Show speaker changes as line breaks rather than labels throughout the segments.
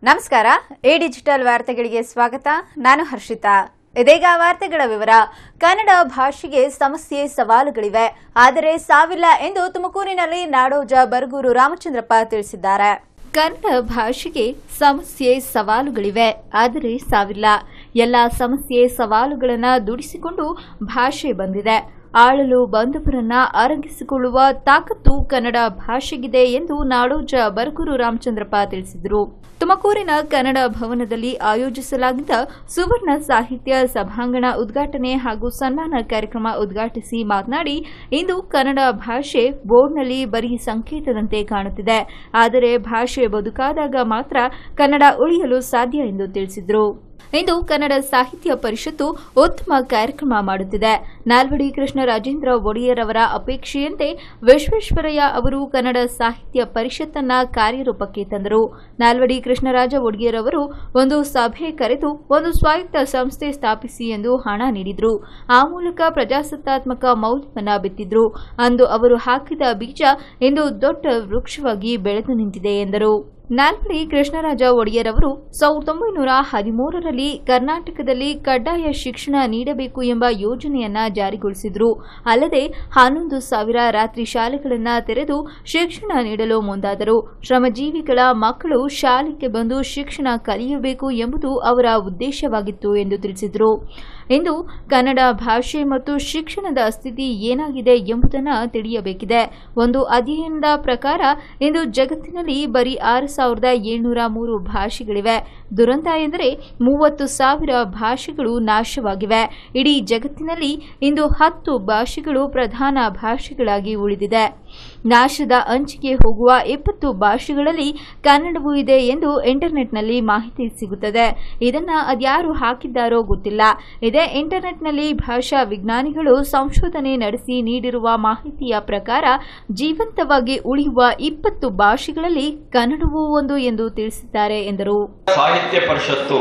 ನಮಸ್ಕಾರ A digital ವಾರ್ತೆಗಳಿಗೆ ಸ್ವಾಗತ ನಾನು ಹರ್ಷಿತಾ ಇದೀಗ ವಾರ್ತೆಗಳ ವಿವರ ಕನ್ನಡ ಭಾಷೆಗೆ ಸಮಸ್ಯೆ ಸವಾಲುಗಳಿವೆ ಆದರೆ ಸಾವಿಲ್ಲ ಎಂದು ತುಮಕೂರಿನಲ್ಲಿ ನಾಡೋಜ ಬರಗೂರು ರಾಮಚಂದ್ರಪ್ಪ ತಿಳಿಸಿದ್ದಾರೆ ಕನ್ನಡ ಭಾಷೆಗೆ ಸಮಸ್ಯೆ ಸವಾಲುಗಳಿವೆ ಆದರೆ ಸಾವಿಲ್ಲ ಎಲ್ಲ ಸಮಸ್ಯೆ ಸವಾಲುಗಳನ್ನು ದುಡಿಸಿಕೊಂಡು ಭಾಷೆ ಬಂದಿದೆ ಆಳಲು ಬಂದವರನ್ನ ಅರಗಿಸಿಕೊಳ್ಳುವ ತಾಕತ್ತು ಕನ್ನಡ ಭಾಷೆಗಿದೆ ಎಂದು ನಾಡೋಜ ಬರಗೂರು ರಾಮಚಂದ್ರಪ್ಪ ತಿಳಿಸಿದರು ತುಮಕೂರಿನ ಕನ್ನಡ ಭವನದಲ್ಲಿ ಆಯೋಜಿಸಲಾಗಿದ್ದ ಸುವರ್ಣ ಸಾಹಿತ್ಯ ಸಭಾಂಗಣ ಉದ್ಘಾಟನೆ ಹಾಗೂ ಸನ್ಮಾನ ಕಾರ್ಯಕ್ರಮ ಉದ್ಘಾಟಿಸಿ ಮಾತನಾಡಿ ಇಂದು ಕನ್ನಡ ಭಾಷೆ ಬೋರ್ಡ್ನಲ್ಲಿ ಬರೀ ಸಂಕೇತದಂತೆ ಕಾಣುತ್ತಿದೆ ಆದರೆ ಭಾಷೆ ಬದುಕಾದಾಗ ಮಾತ್ರ ಕನ್ನಡ ಉಳಿಯಲು ಸಾಧ್ಯ ಎಂದು ತಿಳಿಸಿದರು ಇಂದು ಕನ್ನಡ ಸಾಹಿತ್ಯ ಪರಿಷತ್ತು ಉತ್ತಮ ಕಾರ್ಯಕ್ರಮ ಮಾಡುತ್ತಿದೆ ನಾಲ್ವಡಿ ಕೃಷ್ಣರಾಜೇಂದ್ರ ಒಡೆಯರ್ ಅವರ ಅಪೇಕ್ಷೆಯಂತೆ ವಿಶ್ವೇಶ್ವರಯ್ಯ ಅವರು ಕನ್ನಡ ಸಾಹಿತ್ಯ ಪರಿಷತ್ತನ್ನ ಕಾರ್ಯರೂಪಕ್ಕೆ ತಂದರು ನಾಲ್ವಡಿ ಕೃಷ್ಣರಾಜ ಒಡೆಯರ್ ಅವರು ಒಂದು ಸಭೆ ಕರೆದು ಒಂದು ಸ್ವಾಯತ್ತ ಸಂಸ್ಥೆ ಸ್ಥಾಪಿಸಿ ಎಂದು ಹಣ ನೀಡಿದ್ರು ಆ ಮೂಲಕ ಪ್ರಜಾಸತ್ತಾತ್ಮಕ ಮೌಲ್ಯವನ್ನ ಬಿತ್ತಿದ್ರು ಅಂದು ಅವರು ಹಾಕಿದ ಬೀಜ ಇಂದು ದೊಡ್ಡ ವೃಕ್ಷವಾಗಿ ಬೆಳೆದು ನಿಂತಿದೆ ಎಂದರು ನಾಲ್ವಡಿ ಕೃಷ್ಣರಾಜ ಒಡೆಯರ್ ಅವರು ಸಾವಿರದ ಒಂಬೈನೂರ ಹದಿಮೂರರಲ್ಲಿ ಕರ್ನಾಟಕದಲ್ಲಿ ಕಡ್ಡಾಯ ಶಿಕ್ಷಣ ನೀಡಬೇಕು ಎಂಬ ಯೋಜನೆಯನ್ನ ಜಾರಿಗೊಳಿಸಿದ್ರು ಅಲ್ಲದೆ ಹನ್ನೊಂದು ಸಾವಿರ ರಾತ್ರಿ ಶಾಲೆಗಳನ್ನು ತೆರೆದು ಶಿಕ್ಷಣ ನೀಡಲು ಮುಂದಾದರು ಶ್ರಮಜೀವಿಗಳ ಮಕ್ಕಳು ಶಾಲೆಗೆ ಬಂದು ಶಿಕ್ಷಣ ಕಲಿಯಬೇಕು ಎಂಬುದು ಅವರ ಉದ್ದೇಶವಾಗಿತ್ತು ಎಂದು ತಿಳಿಸಿದರು ಇಂದು ಕನ್ನಡ ಭಾಷೆ ಮತ್ತು ಶಿಕ್ಷಣದ ಸ್ಥಿತಿ ಏನಾಗಿದೆ ಎಂಬುದನ್ನು ತಿಳಿಯಬೇಕಿದೆ ಒಂದು ಅಧ್ಯಯನದ ಪ್ರಕಾರ ಇಂದು ಜಗತ್ತಿನಲ್ಲಿ ಬರೀ ಆರು ಸಾವಿರದ ಏಳ್ನೂರ ಮೂರು ಭಾಷೆಗಳಿವೆ ದುರಂತ ಎಂದರೆ ಮೂವತ್ತು ಸಾವಿರ ಭಾಷೆಗಳು ನಾಶವಾಗಿವೆ ಇಡೀ ಜಗತ್ತಿನಲ್ಲಿ ಇಂದು ಹತ್ತು ಭಾಷೆಗಳು ಪ್ರಧಾನ ಭಾಷೆಗಳಾಗಿ ಉಳಿದಿದೆ ನಾಶದ ಅಂಚಿಗೆ ಹೋಗುವ ಇಪ್ಪತ್ತು ಭಾಷೆಗಳಲ್ಲಿ ಕನ್ನಡವೂ ಇದೆ ಎಂದು ಇಂಟರ್ನೆಟ್ನಲ್ಲಿ ಮಾಹಿತಿ ಸಿಗುತ್ತದೆ ಇದನ್ನ ಅದ್ಯಾರು ಹಾಕಿದ್ದಾರೋ ಗೊತ್ತಿಲ್ಲ ಇದೇ ಇಂಟರ್ನೆಟ್ನಲ್ಲಿ ಭಾಷಾ ವಿಜ್ಞಾನಿಗಳು ಸಂಶೋಧನೆ ನಡೆಸಿ ನೀಡಿರುವ ಮಾಹಿತಿಯ ಪ್ರಕಾರ ಜೀವಂತವಾಗಿ ಉಳಿಯುವ ಇಪ್ಪತ್ತು ಭಾಷೆಗಳಲ್ಲಿ ಕನ್ನಡವೂ ಒಂದು ಎಂದು ತಿಳಿಸಿದ್ದಾರೆ ಎಂದರು
ಸಾಹಿತ್ಯ ಪರಿಷತ್ತು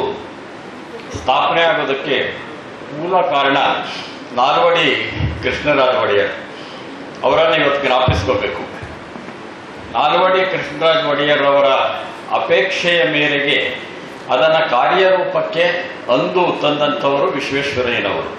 ಸ್ಥಾಪನೆ ಆಗೋದಕ್ಕೆ ಮೂಲ ಕಾರಣ ನಾಲ್ವಡಿ ಕೃಷ್ಣರಾಜ ಒಡೆಯರ್ ಅವರನ್ನು ಇವತ್ತು ಜ್ಞಾಪಿಸ್ಕೋಬೇಕು ನಾಲ್ವಡಿ ಕೃಷ್ಣರಾಜ ಒಡೆಯರ್ ಅವರ ಅಪೇಕ್ಷೆಯ ಮೇರೆಗೆ ಅದನ್ನು ಕಾರ್ಯರೂಪಕ್ಕೆ ಅಂದು ತಂದಂಥವರು ವಿಶ್ವೇಶ್ವರಯ್ಯನವರು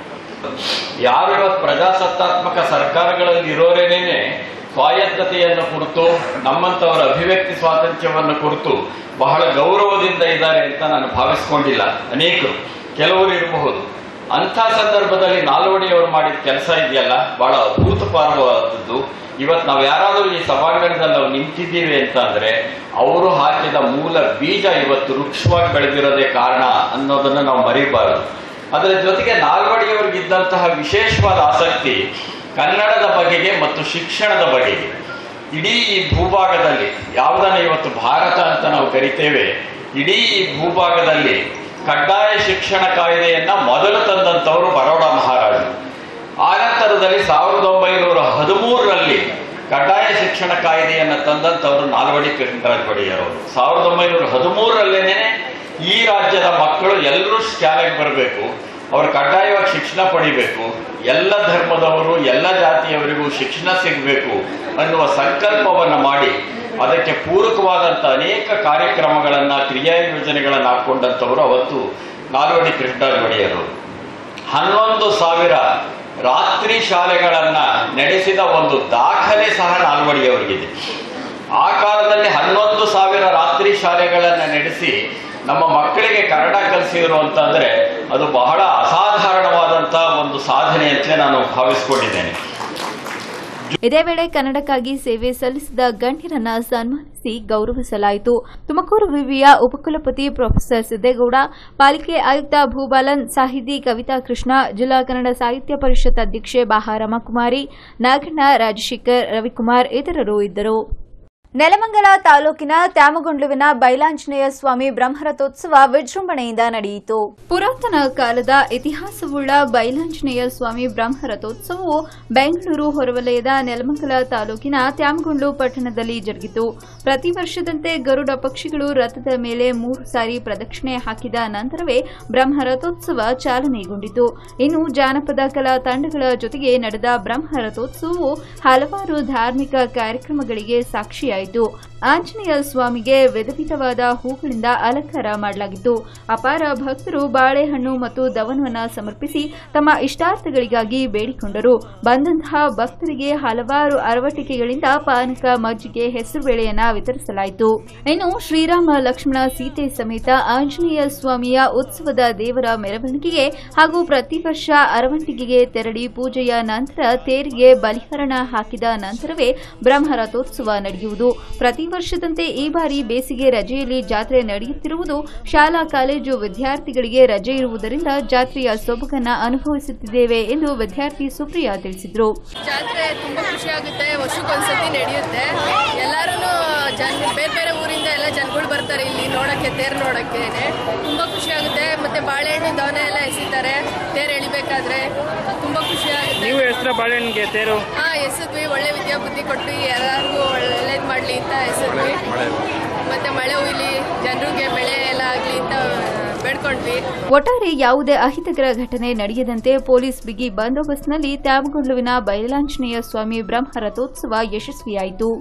ಯಾರು ಇವತ್ತು ಪ್ರಜಾಸತ್ತಾತ್ಮಕ ಸರ್ಕಾರಗಳಲ್ಲಿ ಇರೋರೇನೇನೆ ಸ್ವಾಯತ್ತತೆಯನ್ನು ಕುರಿತು ನಮ್ಮಂಥವರ ಅಭಿವ್ಯಕ್ತಿ ಸ್ವಾತಂತ್ರ್ಯವನ್ನು ಕುರಿತು ಬಹಳ ಗೌರವದಿಂದ ಇದ್ದಾರೆ ಅಂತ ನಾನು ಭಾವಿಸ್ಕೊಂಡಿಲ್ಲ ಅನೇಕರು ಕೆಲವರು ಇರಬಹುದು ಅಂಥ ಸಂದರ್ಭದಲ್ಲಿ ನಾಲ್ವಡಿಯವರು ಮಾಡಿದ ಕೆಲಸ ಇದೆಯಲ್ಲ ಬಹಳ ಅಭೂತಪೂರ್ವವಾದದ್ದು ಇವತ್ತು ನಾವು ಯಾರಾದರೂ ಈ ಸಭಾಂಗಣದಲ್ಲಿ ನಾವು ನಿಂತಿದ್ದೀವಿ ಅಂತ ಅಂದ್ರೆ ಅವರು ಹಾಕಿದ ಮೂಲ ಬೀಜ ಇವತ್ತು ವೃಕ್ಷವಾಗಿ ಬೆಳೆದಿರೋದೇ ಕಾರಣ ಅನ್ನೋದನ್ನ ನಾವು ಮರಿಬಾರದು ಅದರ ಜೊತೆಗೆ ನಾಲ್ವಡಿಯವರಿಗಿದ್ದಂತಹ ವಿಶೇಷವಾದ ಆಸಕ್ತಿ ಕನ್ನಡದ ಬಗೆಗೆ ಮತ್ತು ಶಿಕ್ಷಣದ ಬಗೆಗೆ ಇಡೀ ಈ ಭೂಭಾಗದಲ್ಲಿ ಯಾವುದನ್ನ ಇವತ್ತು ಭಾರತ ಅಂತ ನಾವು ಕರಿತೇವೆ ಇಡೀ ಈ ಭೂಭಾಗದಲ್ಲಿ ಕಡ್ಡಾಯ ಶಿಕ್ಷಣ ಕಾಯ್ದೆಯನ್ನ ಮೊದಲು ತಂದಂತವರು ಬರೋಡ ಮಹಾರಾಜರು ಆನಂತರದಲ್ಲಿ ಸಾವಿರದ ಒಂಬೈನೂರ ಹದಿಮೂರರಲ್ಲಿ ಕಡ್ಡಾಯ ಶಿಕ್ಷಣ ಕಾಯ್ದೆಯನ್ನ ತಂದಂತವರು ನಾಲ್ವಡಿ ಕೃಷ್ಣರಾಜ ಒಡೆಯರವರು ಸಾವಿರದ ಒಂಬೈನೂರ ಹದಿಮೂರರಲ್ಲೇನೆ ಈ ರಾಜ್ಯದ ಮಕ್ಕಳು ಎಲ್ಲರೂ ಶಾಲೆಗೆ ಬರಬೇಕು ಅವರು ಕಡ್ಡಾಯವಾಗಿ ಶಿಕ್ಷಣ ಪಡಿಬೇಕು ಎಲ್ಲ ಧರ್ಮದವರು ಎಲ್ಲ ಜಾತಿಯವರಿಗೂ ಶಿಕ್ಷಣ ಸಿಗಬೇಕು ಅನ್ನುವ ಸಂಕಲ್ಪವನ್ನು ಮಾಡಿ ಅದಕ್ಕೆ ಪೂರಕವಾದಂಥ ಅನೇಕ ಕಾರ್ಯಕ್ರಮಗಳನ್ನು ಕ್ರಿಯಾ ಯೋಜನೆಗಳನ್ನು ಹಾಕೊಂಡಂಥವರು ಅವತ್ತು ನಾಲ್ವಡಿ ಕೃಷ್ಣರಾಜ ಒಡೆಯರು ಹನ್ನೊಂದು ಸಾವಿರ ರಾತ್ರಿ ಶಾಲೆಗಳನ್ನ ನಡೆಸಿದ ಒಂದು ದಾಖಲೆ ಸಹ ನಾಲ್ವಡಿಯವರಿಗಿದೆ ಆ ಕಾಲದಲ್ಲಿ ಹನ್ನೊಂದು ಸಾವಿರ ರಾತ್ರಿ ಶಾಲೆಗಳನ್ನ ನಡೆಸಿ ನಮ್ಮ ಮಕ್ಕಳಿಗೆ ಕನ್ನಡ ಕಲಿಸಿದ್ರು ಅಂತಂದ್ರೆ ಅದು ಬಹಳ ಅಸಾಧಾರಣವಾದಂತ ಒಂದು ಸಾಧನೆ ಅಂತ ನಾನು ಭಾವಿಸ್ಕೊಂಡಿದ್ದೇನೆ
ಇದೇ ವೇಳೆ ಕನ್ನಡಕ್ಕಾಗಿ ಸೇವೆ ಸಲ್ಲಿಸಿದ ಗಣ್ಯರನ್ನ ಸನ್ಮಾನಿಸಿ ಗೌರವಿಸಲಾಯಿತು ತುಮಕೂರು ವಿವಿಯ ಉಪಕುಲಪತಿ ಪ್ರೊಫೆಸರ್ ಸಿದ್ದೇಗೌಡ ಪಾಲಿಕೆ ಆಯುಕ್ತ ಭೂಬಾಲನ್ ಸಾಹಿತಿ ಕವಿತಾ ಕೃಷ್ಣ ಜಿಲ್ಲಾ ಕನ್ನಡ ಸಾಹಿತ್ಯ ಪರಿಷತ್ ಅಧ್ಯಕ್ಷೆ ಬಾಹ ರಮಾಕುಮಾರಿ ನಾಗಣ್ಣ ರಾಜಶೇಖರ್ ರವಿಕುಮಾರ್ ಇತರರು ಇದ್ದರು ನೆಲಮಂಗಲ ತಾಲೂಕಿನ ತ್ಯಾಮಗೊಂಡ್ಲುವಿನ ಬೈಲಾಂಜನೇಯ ಸ್ವಾಮಿ ಬ್ರಹ್ಮರಥೋತ್ಸವ ವಿಜೃಂಭಣೆಯಿಂದ ನಡೆಯಿತು ಪುರಾತನ ಕಾಲದ ಇತಿಹಾಸವುಳ್ಳ ಬೈಲಾಂಜನೇಯ ಸ್ವಾಮಿ ಬ್ರಹ್ಮರಥೋತ್ಸವವು ಬೆಂಗಳೂರು ಹೊರವಲಯದ ನೆಲಮಂಗಲ ತಾಲೂಕಿನ ತ್ಯಾಮಗೊಂಡ್ಲು ಪಟ್ಟಣದಲ್ಲಿ ಜರುಗಿತು ಪ್ರತಿ ವರ್ಷದಂತೆ ಗರುಡ ಪಕ್ಷಿಗಳು ರಥದ ಮೇಲೆ ಮೂರು ಸಾರಿ ಪ್ರದಕ್ಷಿಣೆ ಹಾಕಿದ ನಂತರವೇ ಬ್ರಹ್ಮರಥೋತ್ಸವ ಚಾಲನೆಗೊಂಡಿತು ಇನ್ನು ಜಾನಪದ ಕಲಾ ತಂಡಗಳ ಜೊತೆಗೆ ನಡೆದ ಬ್ರಹ್ಮರಥೋತ್ಸವವು ಹಲವಾರು ಧಾರ್ಮಿಕ ಕಾರ್ಯಕ್ರಮಗಳಿಗೆ ಸಾಕ್ಷಿಯಾಯಿತು ವಿತರಿಸಲಾಯಿತು ಆಂಜನೇಯ ಸ್ವಾಮಿಗೆ ವಿಧವಿಧವಾದ ಹೂಗಳಿಂದ ಅಲಂಕಾರ ಮಾಡಲಾಗಿತ್ತು ಅಪಾರ ಭಕ್ತರು ಬಾಳೆಹಣ್ಣು ಮತ್ತು ದವನವನ್ನ ಸಮರ್ಪಿಸಿ ತಮ್ಮ ಇಷ್ಟಾರ್ಥಗಳಿಗಾಗಿ ಬೇಡಿಕೊಂಡರು ಬಂದಂತಹ ಭಕ್ತರಿಗೆ ಹಲವಾರು ಅರವಟಿಕೆಗಳಿಂದ ಪಾನಕ ಮಜ್ಜಿಗೆ ಹೆಸರುಬೇಳೆಯನ್ನ ವಿತರಿಸಲಾಯಿತು ಇನ್ನು ಶ್ರೀರಾಮ ಲಕ್ಷ್ಮಣ ಸೀತೆ ಸಮೇತ ಆಂಜನೇಯ ಸ್ವಾಮಿಯ ಉತ್ಸವದ ದೇವರ ಮೆರವಣಿಗೆಗೆ ಹಾಗೂ ಪ್ರತಿ ವರ್ಷ ಅರವಂತಿಗೆಗೆ ತೆರಳಿ ಪೂಜೆಯ ನಂತರ ತೇರಿಗೆ ಬಲಿಹರಣ ಹಾಕಿದ ನಂತರವೇ ಬ್ರಹ್ಮರಥೋತ್ಸವ ನಡೆಯುವುದು ಪ್ರತಿ ವರ್ಷದಂತೆ ಈ ಬಾರಿ ಬೇಸಿಗೆ ರಜೆಯಲ್ಲಿ ಜಾತ್ರೆ ನಡೆಯುತ್ತಿರುವುದು ಶಾಲಾ ಕಾಲೇಜು ವಿದ್ಯಾರ್ಥಿಗಳಿಗೆ ರಜೆ ಇರುವುದರಿಂದ ಜಾತ್ರೆಯ ಸೊಬಗನ್ನ ಅನುಭವಿಸುತ್ತಿದ್ದೇವೆ ಎಂದು ವಿದ್ಯಾರ್ಥಿ ಸುಪ್ರಿಯಾ ತಿಳಿಸಿದರು
ಜಾತ್ರೆ ತುಂಬ ಖುಷಿ ಆಗುತ್ತೆ ವರ್ಷಕ್ಕೊಂದ್ಸತಿ ನಡೆಯುತ್ತೆ ಎಲ್ಲರೂ ಜನ ಬೇರೆ ಬೇರೆ ಊರಿಂದ ಎಲ್ಲ ಜನಗಳು ಬರ್ತಾರೆ ಇಲ್ಲಿ ನೋಡಕ್ಕೆ ತೇರು ನೋಡಕ್ಕೇನೆ ತುಂಬ ಖುಷಿ ಆಗುತ್ತೆ ಮತ್ತೆ ಬಾಳೆಹಣ್ಣು ದವನ ಎಲ್ಲ ಎಸಿತಾರೆ ತೇರು ಎಳಿಬೇಕಾದ್ರೆ ತುಂಬ ಖುಷಿ ಆಗುತ್ತೆ
ನೀವು ಹೆಸರ ಬಾಳೆಹಣ್ಣಿಗೆ ತೇರು
ಹಾ ಎಸಿದ್ವಿ ಒಳ್ಳೆ ವಿದ್ಯಾಬುದ್ಧಿ ಕೊಟ್ಟು ಎಲ್ಲರಿಗೂ ಒಳ್ಳೇದು ಮಾಡಲಿ ಅಂತ ಎಸಿದ್ವಿ ಮತ್ತೆ ಮಳೆ ಹುಯ್ಲಿ ಜನರಿಗೆ ಬೆಳೆ ಎಲ್ಲ ಆಗಲಿ ಅಂತ ಬೇಡ್ಕೊಂಡ್ವಿ
ಒಟ್ಟಾರೆ ಯಾವುದೇ ಅಹಿತಕರ ಘಟನೆ ನಡೆಯದಂತೆ ಪೊಲೀಸ್ ಬಿಗಿ ಬಂದೋಬಸ್ತ್ನಲ್ಲಿ ತ್ಯಾಮಗೊಂಡ್ಲುವಿನ ಬಯಲಾಂಜನೇಯ ಸ್ವಾಮಿ ಬ್ರಹ್ಮ ರಥೋತ್ಸವ ಯಶಸ್ವಿಯಾಯಿತು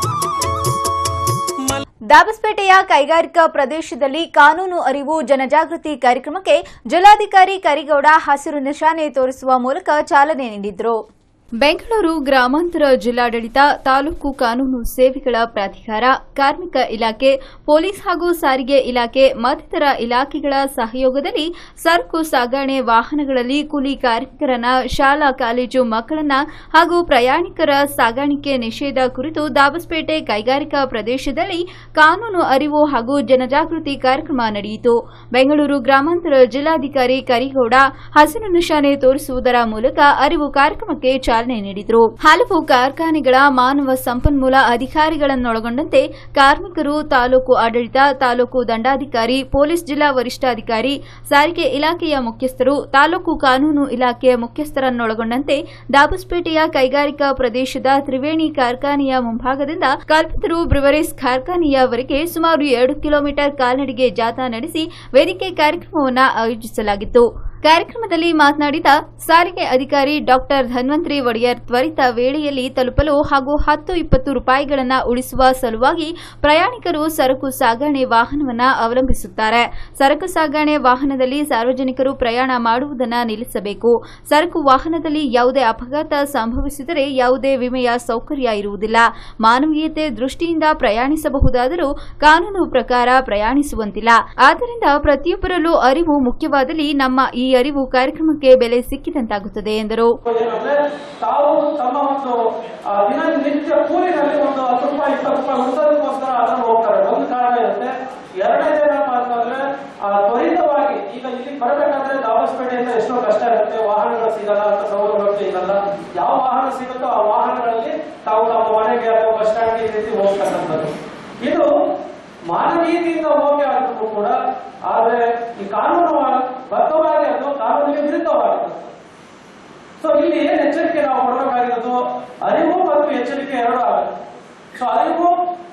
ದಾಬಸ್ಪೇಟೆಯ ಕೈಗಾರಿಕಾ ಪ್ರದೇಶದಲ್ಲಿ ಕಾನೂನು ಅರಿವು ಜನಜಾಗೃತಿ ಕಾರ್ಯಕ್ರಮಕ್ಕೆ ಜಿಲ್ಲಾಧಿಕಾರಿ ಕರಿಗೌಡ ಹಸಿರು ನಿಶಾನೆ ತೋರಿಸುವ ಮೂಲಕ ಚಾಲನೆ ನೀಡಿದರು ಬೆಂಗಳೂರು ಗ್ರಾಮಾಂತರ ಜಿಲ್ಲಾಡಳಿತ ತಾಲೂಕು ಕಾನೂನು ಸೇವೆಗಳ ಪ್ರಾಧಿಕಾರ ಕಾರ್ಮಿಕ ಇಲಾಖೆ ಪೊಲೀಸ್ ಹಾಗೂ ಸಾರಿಗೆ ಇಲಾಖೆ ಮತ್ತಿತರ ಇಲಾಖೆಗಳ ಸಹಯೋಗದಲ್ಲಿ ಸರಕು ಸಾಗಣೆ ವಾಹನಗಳಲ್ಲಿ ಕೂಲಿ ಕಾರ್ಮಿಕರನ್ನ ಶಾಲಾ ಕಾಲೇಜು ಮಕ್ಕಳನ್ನ ಹಾಗೂ ಪ್ರಯಾಣಿಕರ ಸಾಗಾಣಿಕೆ ನಿಷೇಧ ಕುರಿತು ದಾಬಸ್ಪೇಟೆ ಕೈಗಾರಿಕಾ ಪ್ರದೇಶದಲ್ಲಿ ಕಾನೂನು ಅರಿವು ಹಾಗೂ ಜನಜಾಗೃತಿ ಕಾರ್ಯಕ್ರಮ ನಡೆಯಿತು ಬೆಂಗಳೂರು ಗ್ರಾಮಾಂತರ ಜಿಲ್ಲಾಧಿಕಾರಿ ಕರಿಗೌಡ ಹಸಿರು ನಿಶಾನೆ ತೋರಿಸುವುದರ ಮೂಲಕ ಅರಿವು ಕಾರ್ಯಕ್ರಮಕ್ಕೆ ಚಾಲನೆ ನೀಡಿದರು ಹಲವು ಕಾರ್ಖಾನೆಗಳ ಮಾನವ ಸಂಪನ್ಮೂಲ ಅಧಿಕಾರಿಗಳನ್ನೊಳಗೊಂಡಂತೆ ಕಾರ್ಮಿಕರು ತಾಲೂಕು ಆಡಳಿತ ತಾಲೂಕು ದಂಡಾಧಿಕಾರಿ ಪೊಲೀಸ್ ಜಿಲ್ಲಾ ವರಿಷ್ಠಾಧಿಕಾರಿ ಸಾರಿಗೆ ಇಲಾಖೆಯ ಮುಖ್ಯಸ್ಥರು ತಾಲೂಕು ಕಾನೂನು ಇಲಾಖೆಯ ಮುಖ್ಯಸ್ಥರನ್ನೊಳಗೊಂಡಂತೆ ದಾಬಸ್ಪೇಟೆಯ ಕೈಗಾರಿಕಾ ಪ್ರದೇಶದ ತ್ರಿವೇಣಿ ಕಾರ್ಖಾನೆಯ ಮುಂಭಾಗದಿಂದ ಕಲ್ಪತರು ಬ್ರಿವರೀಸ್ ಕಾರ್ಖಾನೆಯವರೆಗೆ ಸುಮಾರು ಎರಡು ಕಿಲೋಮೀಟರ್ ಕಾಲ್ನಡಿಗೆ ಜಾಥಾ ನಡೆಸಿ ವೇದಿಕೆ ಕಾರ್ಯಕ್ರಮವನ್ನು ಆಯೋಜಿಸಲಾಗಿತ್ತು ಕಾರ್ಯಕ್ರಮದಲ್ಲಿ ಮಾತನಾಡಿದ ಸಾರಿಗೆ ಅಧಿಕಾರಿ ಡಾಕ್ಟರ್ ಧನ್ವಂತ್ರಿ ಒಡೆಯರ್ ತ್ವರಿತ ವೇಳೆಯಲ್ಲಿ ತಲುಪಲು ಹಾಗೂ ಹತ್ತು ಇಪ್ಪತ್ತು ರೂಪಾಯಿಗಳನ್ನು ಉಳಿಸುವ ಸಲುವಾಗಿ ಪ್ರಯಾಣಿಕರು ಸರಕು ಸಾಗಣೆ ವಾಹನವನ್ನು ಅವಲಂಬಿಸುತ್ತಾರೆ ಸರಕು ಸಾಗಣೆ ವಾಹನದಲ್ಲಿ ಸಾರ್ವಜನಿಕರು ಪ್ರಯಾಣ ಮಾಡುವುದನ್ನು ನಿಲ್ಲಿಸಬೇಕು ಸರಕು ವಾಹನದಲ್ಲಿ ಯಾವುದೇ ಅಪಘಾತ ಸಂಭವಿಸಿದರೆ ಯಾವುದೇ ವಿಮೆಯ ಸೌಕರ್ಯ ಇರುವುದಿಲ್ಲ ಮಾನವೀಯತೆ ದೃಷ್ಟಿಯಿಂದ ಪ್ರಯಾಣಿಸಬಹುದಾದರೂ ಕಾನೂನು ಪ್ರಕಾರ ಪ್ರಯಾಣಿಸುವಂತಿಲ್ಲ ಆದ್ದರಿಂದ ಪ್ರತಿಯೊಬ್ಬರಲ್ಲೂ ಅರಿವು ಮುಖ್ಯವಾದಲ್ಲಿ ನಮ್ಮ ಈ ಅರಿವು ಕಾರ್ಯಕ್ರಮಕ್ಕೆ ಬೆಲೆ ಸಿಕ್ಕಿದಂತಾಗುತ್ತದೆ ಎಂದರು
ಏನಂದ್ರೆ ತಾವು ತಮ್ಮ ಒಂದು ಆ, ದಿನನಿತ್ಯ ಕೂಲಿನಲ್ಲಿ ಒಂದು ಹತ್ತು ರೂಪಾಯಿ ಇಪ್ಪತ್ತು ರೂಪಾಯಿ ಉಳಿಸೋದಕ್ಕೋಸ್ಕರ ಅದನ್ನು ಹೋಗ್ತಾರೆ ಒಂದು ಕಾರಣ ಇರುತ್ತೆ ಎರಡನೇದೇನಪ್ಪ ಅಂತಂದ್ರೆ ಆ, ತ್ವರಿತವಾಗಿ ಈಗ ಇಲ್ಲಿ ಬರಬೇಕಾದ್ರೆ ದಾವಸ್ಪೇಟೆಯಿಂದ ಎಷ್ಟೋ ಕಷ್ಟ ಇರುತ್ತೆ ವಾಹನಗಳು ಸಿಗಲ್ಲ ಅಂತ ಸೌಲಭ್ಯ ಇರಲ್ಲ ಯಾವ ವಾಹನ ಸಿಗುತ್ತೋ ಆ ವಾಹನಗಳಲ್ಲಿ ತಾವು ತಮ್ಮ ಮನೆಗೆ ಅಥವಾ ಬಸ್ ಸ್ಟ್ಯಾಂಡ್ಗೆ ಈ ರೀತಿ ಹೋಗ್ತಕ್ಕಂಥದ್ದು ಇದು ಮಾನವೀಯತೆಯಿಂದ ಹೋಗಿ ಆದ್ರೂ ಕೂಡ ಆದ್ರೆ ಈ ಕಾನೂನು ಬದ್ಧವಾಗಿ ಅದು ಕಾನೂನಿಗೆ ವಿರುದ್ಧವಾಗಿದೆ ಸೊ ಇಲ್ಲಿ ಏನ್ ಎಚ್ಚರಿಕೆ ನಾವು ಕೊಡಬೇಕಾಗಿರೋದು ಅರಿವು ಮತ್ತು ಎಚ್ಚರಿಕೆ ಎರಡು ಆಗುತ್ತೆ ಸೊ ಅರಿವು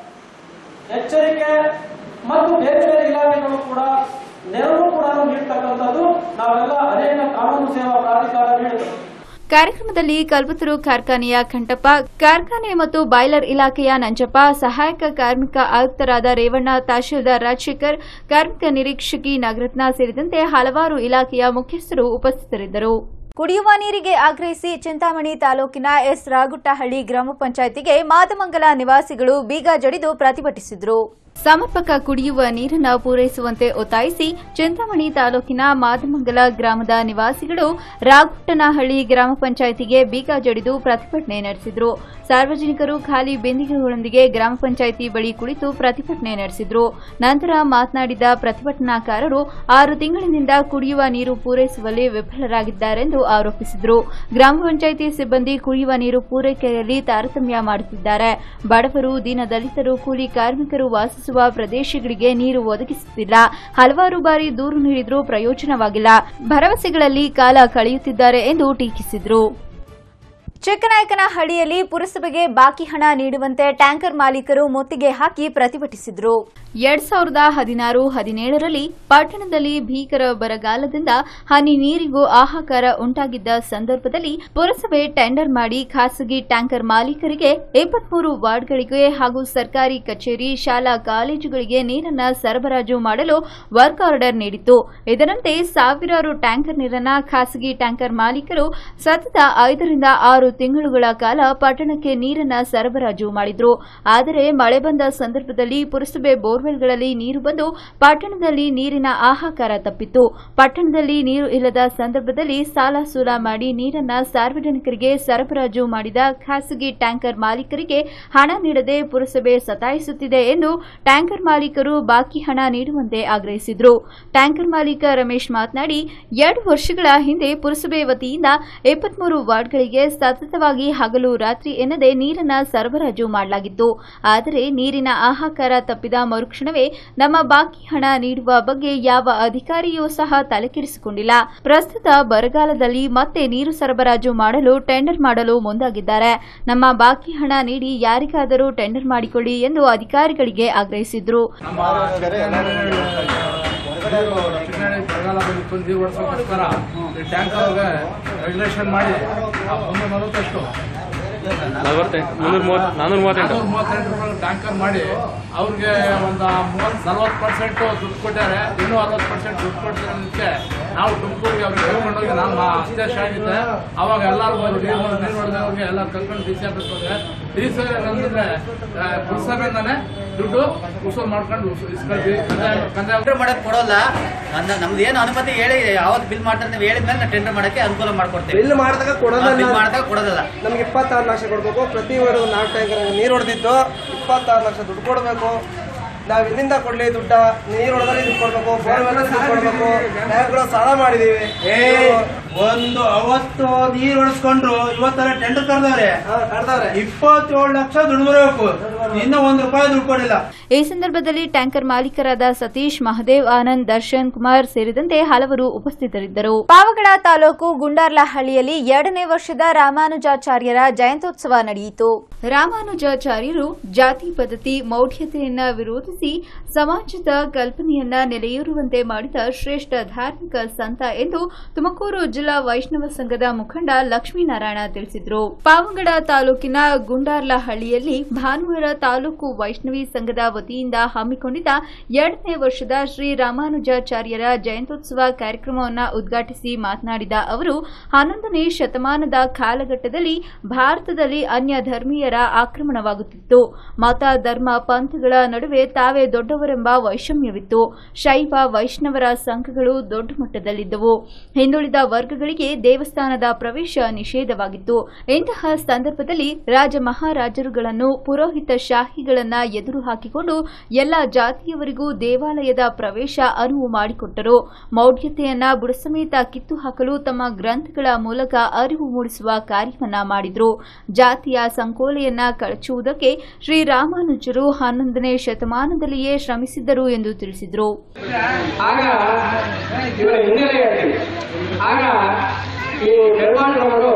ಎಚ್ಚರಿಕೆ ಮತ್ತು ಬೇರೆ ಬೇರೆ ಇಲಾಖೆಗಳು ಕೂಡ ನೆರವು ಕೂಡ ನೀಡ್ತಕ್ಕಂಥದ್ದು ನಾವೆಲ್ಲ ಅನೇಕ ಕಾನೂನು ಸೇವಾ ಪ್ರಾಧಿಕಾರ ನೀಡುತ್ತೆ
ಕಾರ್ಯಕ್ರಮದಲ್ಲಿ ಕಲ್ಪತರು ಕಾರ್ಖಾನೆಯ ಖಂಡಪ್ಪ ಕಾರ್ಖಾನೆ ಮತ್ತು ಬಾಯ್ಲರ್ ಇಲಾಖೆಯ ನಂಜಪ್ಪ ಸಹಾಯಕ ಕಾರ್ಮಿಕ ಆಯುಕ್ತರಾದ ರೇವಣ್ಣ ತಹಶೀಲ್ದಾರ್ ರಾಜಶೇಖರ್ ಕಾರ್ಮಿಕ ನಿರೀಕ್ಷಕಿ ನಾಗರತ್ನ ಸೇರಿದಂತೆ ಹಲವಾರು ಇಲಾಖೆಯ ಮುಖ್ಯಸ್ಥರು ಉಪಸ್ಥಿತರಿದ್ದರು ಕುಡಿಯುವ ನೀರಿಗೆ ಆಗ್ರಹಿಸಿ ಚಿಂತಾಮಣಿ ತಾಲೂಕಿನ ಎಸ್ ರಾಗುಟ್ಟಹಳ್ಳಿ ಗ್ರಾಮ ಪಂಚಾಯಿತಿಗೆ ಮಾದಮಂಗಲ ನಿವಾಸಿಗಳು ಬೀಗ ಜಡಿದು ಪ್ರತಿಭಟಿಸಿದರು ಸಮರ್ಪಕ ಕುಡಿಯುವ ನೀರನ್ನು ಪೂರೈಸುವಂತೆ ಒತ್ತಾಯಿಸಿ ಚಿಂತಾಮಣಿ ತಾಲೂಕಿನ ಮಾದಮಂಗಲ ಗ್ರಾಮದ ನಿವಾಸಿಗಳು ರಾಗುಟ್ಟನಹಳ್ಳಿ ಗ್ರಾಮ ಪಂಚಾಯಿತಿಗೆ ಬೀಗ ಜಡಿದು ಪ್ರತಿಭಟನೆ ನಡೆಸಿದರು ಸಾರ್ವಜನಿಕರು ಖಾಲಿ ಬಿಂದಿಗೆಗಳೊಂದಿಗೆ ಗ್ರಾಮ ಪಂಚಾಯಿತಿ ಬಳಿ ಕುಳಿತು ಪ್ರತಿಭಟನೆ ನಡೆಸಿದರು ನಂತರ ಮಾತನಾಡಿದ ಪ್ರತಿಭಟನಾಕಾರರು ಆರು ತಿಂಗಳಿನಿಂದ ಕುಡಿಯುವ ನೀರು ಪೂರೈಸುವಲ್ಲಿ ವಿಫಲರಾಗಿದ್ದಾರೆಂದು ಆರೋಪಿಸಿದರು ಗ್ರಾಮ ಪಂಚಾಯಿತಿ ಸಿಬ್ಬಂದಿ ಕುಡಿಯುವ ನೀರು ಪೂರೈಕೆಯಲ್ಲಿ ತಾರತಮ್ಯ ಮಾಡುತ್ತಿದ್ದಾರೆ ಬಡವರು ದೀನದಲಿತರು ಕೂಲಿ ಕಾರ್ಮಿಕರು ವಾಸಿಸುವ ಪ್ರದೇಶಗಳಿಗೆ ನೀರು ಒದಗಿಸುತ್ತಿಲ್ಲ ಹಲವಾರು ಬಾರಿ ದೂರು ನೀಡಿದರೂ ಪ್ರಯೋಜನವಾಗಿಲ್ಲ ಭರವಸೆಗಳಲ್ಲಿ ಕಾಲ ಕಳೆಯುತ್ತಿದ್ದಾರೆ ಎಂದು ಟೀಕಿಸಿದರು ಚಿಕ್ಕನಾಯಕನಹಳ್ಳಿಯಲ್ಲಿ ಪುರಸಭೆಗೆ ಬಾಕಿ ಹಣ ನೀಡುವಂತೆ ಟ್ಯಾಂಕರ್ ಮಾಲೀಕರು ಮುತ್ತಿಗೆ ಹಾಕಿ ಪ್ರತಿಭಟಿಸಿದರು ಎರಡ್ ಸಾವಿರದ ಹದಿನಾರು ಹದಿನೇಳರಲ್ಲಿ ಪಟ್ಟಣದಲ್ಲಿ ಭೀಕರ ಬರಗಾಲದಿಂದ ಹನಿ ನೀರಿಗೂ ಹಾಹಾಕಾರ ಉಂಟಾಗಿದ್ದ ಸಂದರ್ಭದಲ್ಲಿ ಪುರಸಭೆ ಟೆಂಡರ್ ಮಾಡಿ ಖಾಸಗಿ ಟ್ಯಾಂಕರ್ ಮಾಲೀಕರಿಗೆ ಇಪ್ಪತ್ಮೂರು ವಾರ್ಡ್ಗಳಿಗೆ ಹಾಗೂ ಸರ್ಕಾರಿ ಕಚೇರಿ ಶಾಲಾ ಕಾಲೇಜುಗಳಿಗೆ ನೀರನ್ನ ಸರಬರಾಜು ಮಾಡಲು ವರ್ಕ್ ಆರ್ಡರ್ ನೀಡಿತ್ತು ಇದರಂತೆ ಸಾವಿರಾರು ಟ್ಯಾಂಕರ್ ನೀರನ್ನ ಖಾಸಗಿ ಟ್ಯಾಂಕರ್ ಮಾಲೀಕರು ಸತತ ಐದರಿಂದ ಆರು ತಿಂಗಳುಗಳ ಕಾಲ ಪಟ್ಟಣಕ್ಕೆ ನೀರನ್ನ ಸರಬರಾಜು ಮಾಡಿದ್ರು ಆದರೆ ಮಳೆ ಬಂದ ಸಂದರ್ಭದಲ್ಲಿ ಪುರಸಭೆ ಬೋರ್ವೆಲ್ಗಳಲ್ಲಿ ನೀರು ಬಂದು ಪಟ್ಟಣದಲ್ಲಿ ನೀರಿನ ಹಾಹಾಕಾರ ತಪ್ಪಿತ್ತು ಪಟ್ಟಣದಲ್ಲಿ ನೀರು ಇಲ್ಲದ ಸಂದರ್ಭದಲ್ಲಿ ಸಾಲ ಸೂಲ ಮಾಡಿ ನೀರನ್ನ ಸಾರ್ವಜನಿಕರಿಗೆ ಸರಬರಾಜು ಮಾಡಿದ ಖಾಸಗಿ ಟ್ಯಾಂಕರ್ ಮಾಲೀಕರಿಗೆ ಹಣ ನೀಡದೆ ಪುರಸಭೆ ಸತಾಯಿಸುತ್ತಿದೆ ಎಂದು ಟ್ಯಾಂಕರ್ ಮಾಲೀಕರು ಬಾಕಿ ಹಣ ನೀಡುವಂತೆ ಆಗ್ರಹಿಸಿದ್ರು ಟ್ಯಾಂಕರ್ ಮಾಲೀಕ ರಮೇಶ್ ಮಾತನಾಡಿ ಎರಡು ವರ್ಷಗಳ ಹಿಂದೆ ಪುರಸಭೆ ವತಿಯಿಂದ ಇಪ್ಪತ್ಮೂರು ವಾರ್ಡ್ಗಳಿಗೆ ಸತತವಾಗಿ ಹಗಲು ರಾತ್ರಿ ಎನ್ನದೆ ನೀರನ್ನ ಸರಬರಾಜು ಮಾಡಲಾಗಿತ್ತು ಆದರೆ ನೀರಿನ ಹಾಹಾಕಾರ ತಪ್ಪಿದ ಮರುಕ್ಷಣವೇ ನಮ್ಮ ಬಾಕಿ ಹಣ ನೀಡುವ ಬಗ್ಗೆ ಯಾವ ಅಧಿಕಾರಿಯೂ ಸಹ ತಲೆಕೆಡಿಸಿಕೊಂಡಿಲ್ಲ ಪ್ರಸ್ತುತ ಬರಗಾಲದಲ್ಲಿ ಮತ್ತೆ ನೀರು ಸರಬರಾಜು ಮಾಡಲು ಟೆಂಡರ್ ಮಾಡಲು ಮುಂದಾಗಿದ್ದಾರೆ ನಮ್ಮ ಬಾಕಿ ಹಣ ನೀಡಿ ಯಾರಿಗಾದರೂ ಟೆಂಡರ್ ಮಾಡಿಕೊಳ್ಳಿ ಎಂದು ಅಧಿಕಾರಿಗಳಿಗೆ ಆಗ್ರಹಿಸಿದ್ರು
ನಮ್ಮ ಕೆರೆ ಹೊರಗಡೆ ಚಿಕ್ಕನಾಡಿ ಬರಗಾಲ ಬಂದಿತ್ತು ನೀರು ಓಡಿಸೋಕ್ಕೋಸ್ಕರ ಈ ಟ್ಯಾಂಕರ್ಗೆ ರೆಗ್ಯುಲೇಷನ್ ಮಾಡಿ ಆ ಮುನ್ನೂರ ನಲವತ್ತಷ್ಟು
ನಲವತ್ತೆಂಟು ಮುನ್ನೂರ ಮೂವತ್ತು ನಾನ್ನೂರ ಮೂವತ್ತೆಂಟು
ನಾನ್ನೂರ ಮೂವತ್ತೆಂಟು ರೂಪಾಯಿ ಟ್ಯಾಂಕರ್ ಮಾಡಿ ಅವ್ರಿಗೆ ಒಂದು ಮೂವತ್ತು ನಲ್ವತ್ತು ಪರ್ಸೆಂಟ್ ದುಡ್ಡು ಕೊಟ್ಟಾರೆ ಇನ್ನೂ ಅರವತ್ತು ಪರ್ಸೆಂಟ್ ದುಡ್ಡು ಕೊಟ್ಟಿರೋದಕ್ಕೆ ನಾವು ತುಮಕೂರಿಗೆ ಅವ್ರಿಗೆ ಕರ್ಕೊಂಡೋಗಿ ನಮ್ಮ ಅಧ್ಯಕ್ಷ ಆಗಿದ್ದೆ ಅವಾಗ ಎಲ್ಲರೂ ಬಂದು ನೀರು ನೀರು ಹೊಡೆದವ್ರಿಗೆ ಎಲ್ಲ ಕರ್ಕೊಂಡು ಡಿ ಸಿ ಆಫೀಸ್ ಹೋದ್ರೆ ಡಿ ಸಿ ಏನಂದ್ರೆ ಪುರಸಭೆಯಿಂದಾನೆ ದುಡ್ಡು ಉಸೂಲ್ ಮಾಡ್ಕೊಂಡು ಉಸ್- ಇಸ್ಕೊಳ್ತೀವಿ ಕಂದಾಯ ಕಂದಾಯ
ಟೆಂಡರ್ ಮಾಡಕ್ ಕೊಡೋಲ್ಲ ನನ್ನ ನಮ್ದು ಏನು ಅನುಮತಿ ಹೇಳಿ ಯಾವತ್ತು ಬಿಲ್ ಮಾಡ್ತಾರೆ ನೀವು ಹೇಳಿದ್ಮೇಲೆ ನಾವು ಟೆಂಡರ್ ಮಾಡಕ್ಕೆ ಅನುಕೂಲ ಮಾಡ್ಕೊಡ್ತೇವೆ
ಬಿಲ್ ಮಾಡಿದಾಗ ಕೊಡೋದಲ್ಲ
ಬಿಲ್ ಮಾಡಿದಾಗ ಕೊಡೋದಲ್ಲ
ನಮ್ಗೆ ಇಪ್ಪತ್ತಾರು ಲಕ್ಷ ಕೊಡ್ಬೇಕು ಪ್ರತಿ ವಾರ್ಡ್ ನಾಲ್ಕು ಟ್ಯಾಂಕರ್ ನೀರು ಹೊಡೆದಿದ್ದು ಇಪ್ಪತ್ತಾರು ಲಕ್ಷ ದುಡ್ಡು ಕೊಡಬೇಕು ನಾವ್ ಇಲ್ಲಿಂದ ಕೊಡ್ಲಿ ದುಡ್ಡ ನೀರು ಹೊಡೆದ್ರೆ ದುಡ್ಡು ಕೊಡ್ಬೇಕು ಬೋರ್ವೆಲ್ ದುಡ್ಡು ಕೊಡ್ಬೇಕು ಟ್ಯಾಂಕ್ಗಳು ಸಾಲ ಮಾಡಿದೀವಿ
ಒಂದು ಅವತ್ತು ನೀರು ಹೊಡೆಸ್ಕೊಂಡ್ರು ಇವತ್ತರ ಟೆಂಡರ್ ಕರೆದವ್ರೆ
ಕಡ್ದವ್ರೆ
ಇಪ್ಪತ್ತೇಳು ಲಕ್ಷ ದುಡ್ಡು ಬರಬೇಕು ಇನ್ನ ಒಂದ್ ರೂಪಾಯಿ ದುಡ್ಡು ಕೊಡಿಲ್ಲ
ಈ ಸಂದರ್ಭದಲ್ಲಿ ಟ್ಯಾಂಕರ್ ಮಾಲೀಕರಾದ ಸತೀಶ್ ಮಹದೇವ್ ಆನಂದ್ ದರ್ಶನ್ ಕುಮಾರ್ ಸೇರಿದಂತೆ ಹಲವರು ಉಪಸ್ಥಿತರಿದ್ದರು ಪಾವಗಡ ತಾಲೂಕು ಗುಂಡಾರ್ಲಹಳ್ಳಿಯಲ್ಲಿ ಎರಡನೇ ವರ್ಷದ ರಾಮಾನುಜಾಚಾರ್ಯರ ಜಯಂತ್ಯೋತ್ಸವ ನಡೆಯಿತು ರಾಮಾನುಜಾಚಾರ್ಯರು ಜಾತಿ ಪದ್ಧತಿ ಮೌಢ್ಯತೆಯನ್ನ ವಿರೋಧಿಸಿ ಸಮಾಜದ ಕಲ್ಪನೆಯನ್ನ ನೆಲೆಯೂರುವಂತೆ ಮಾಡಿದ ಶ್ರೇಷ್ಠ ಧಾರ್ಮಿಕ ಸಂತ ಎಂದು ತುಮಕೂರು ಜಿಲ್ಲಾ ವೈಷ್ಣವ ಸಂಘದ ಮುಖಂಡ ಲಕ್ಷ್ಮೀನಾರಾಯಣ ತಿಳಿಸಿದರು ಪಾವಗಡ ತಾಲೂಕಿನ ಗುಂಡಾರ್ಲಹಳ್ಳಿಯಲ್ಲಿ ಭಾನುವಾರ ತಾಲೂಕು ವೈಷ್ಣವಿ ಸಂಘದ ವತಿಯಿಂದ ಹಮ್ಮಿಕೊಂಡಿದ್ದ ಎರಡನೇ ವರ್ಷದ ಶ್ರೀ ರಾಮಾನುಜಾಚಾರ್ಯರ ಜಯಂತ್ಯೋತ್ಸವ ಕಾರ್ಯಕ್ರಮವನ್ನು ಉದ್ಘಾಟಿಸಿ ಮಾತನಾಡಿದ ಅವರು ಹನ್ನೊಂದನೇ ಶತಮಾನದ ಕಾಲಘಟ್ಟದಲ್ಲಿ ಭಾರತದಲ್ಲಿ ಅನ್ಯ ಧರ್ಮೀಯರ ಆಕ್ರಮಣವಾಗುತ್ತಿತ್ತು ಮತ ಧರ್ಮ ಪಂಥಗಳ ನಡುವೆ ತಾವೇ ದೊಡ್ಡವರೆಂಬ ವೈಷಮ್ಯವಿತ್ತು ಶೈವ ವೈಷ್ಣವರ ಸಂಘಗಳು ದೊಡ್ಡ ಮಟ್ಟದಲ್ಲಿದ್ದವು ಹಿಂದುಳಿದ ವರ್ಗಗಳಿಗೆ ದೇವಸ್ಥಾನದ ಪ್ರವೇಶ ನಿಷೇಧವಾಗಿತ್ತು ಇಂತಹ ಸಂದರ್ಭದಲ್ಲಿ ರಾಜ ಮಹಾರಾಜರುಗಳನ್ನು ಪುರೋಹಿತ ಶಾಹಿಗಳನ್ನ ಎದುರು ಹಾಕಿಕೊಂಡು ಎಲ್ಲ ಜಾತಿಯವರಿಗೂ ದೇವಾಲಯದ ಪ್ರವೇಶ ಅನುವು ಮಾಡಿಕೊಟ್ಟರು ಮೌಢ್ಯತೆಯನ್ನ ಬುಡಸಮೇತ ಕಿತ್ತು ಹಾಕಲು ತಮ್ಮ ಗ್ರಂಥಗಳ ಮೂಲಕ ಅರಿವು ಮೂಡಿಸುವ ಕಾರ್ಯವನ್ನ ಮಾಡಿದ್ರು ಜಾತಿಯ ಸಂಕೋಲೆಯನ್ನ ಕಳಚುವುದಕ್ಕೆ ಶ್ರೀರಾಮಾನುಜರು ಹನ್ನೊಂದನೇ ಶತಮಾನದಲ್ಲಿಯೇ ಶ್ರಮಿಸಿದ್ದರು ಎಂದು ತಿಳಿಸಿದರು
ಆಗ ಇವರ ಹಿನ್ನೆಲೆಯಲ್ಲಿ ಆಗ ಈ ನಿರ್ಮಾಣದವರು